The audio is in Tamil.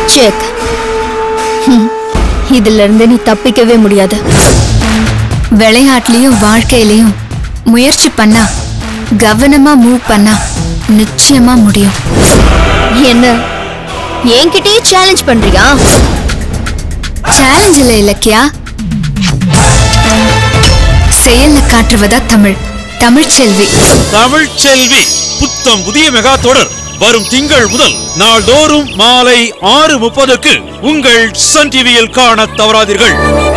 செக் இதுல இருந்து நீ தப்பிக்கவே முடியாது விளையாட்டுலயும் வாழ்க்கையிலயும் முயற்சி பண்ணா கவனமா மூவ் பண்ணா நிச்சயமா முடியும் என்ன என்கிட்டயே சேலஞ்ச் பண்றியா சேலஞ்ச் இல்ல இலக்கியா செயல்ல காட்டுவதா தமிழ் தமிழ் செல்வி தமிழ் செல்வி புத்தம் புதிய மெகா தொடர் வரும் திங்கள் முதல் நாள்தோறும் மாலை ஆறு முப்பதுக்கு உங்கள் சன் டிவியில் காண தவறாதீர்கள்